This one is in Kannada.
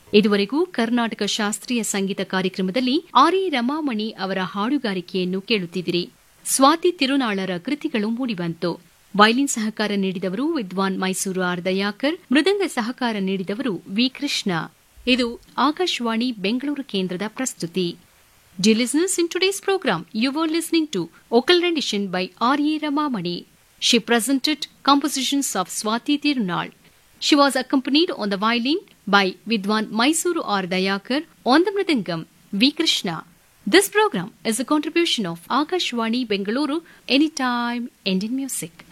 ಇದುವರೆಗೂ ಕರ್ನಾಟಕ ಶಾಸ್ತ್ರೀಯ ಸಂಗೀತ ಕಾರ್ಯಕ್ರಮದಲ್ಲಿ ಆರ್ ಎ ರಮಾಮಣಿ ಅವರ ಹಾಡುಗಾರಿಕೆಯನ್ನು ಕೇಳುತ್ತಿದ್ದಿರಿ ಸ್ವಾತಿ ತಿರುನಾಳರ ಕೃತಿಗಳು ಮೂಡಿಬಂತು ವೈಲಿನ್ ಸಹಕಾರ ನೀಡಿದವರು ವಿದ್ವಾನ್ ಮೈಸೂರು ಆರ್ ದಯಾಕರ್ ಮೃದಂಗ ಸಹಕಾರ ನೀಡಿದವರು ವಿ ಕೃಷ್ಣ ಇದು ಆಕಾಶವಾಣಿ ಬೆಂಗಳೂರು ಕೇಂದ್ರದ ಪ್ರಸ್ತುತಿ Dear listeners, in today's program, you were listening to Vocal Rendition by R.E. Ramamani. She presented compositions of Swati Tirunal. She was accompanied on the violin by Vidwan Mysuru R. Dayakar, on the Mridangam, V. Krishna. This program is a contribution of Akashwani Bengaluru, Anytime Indian Music.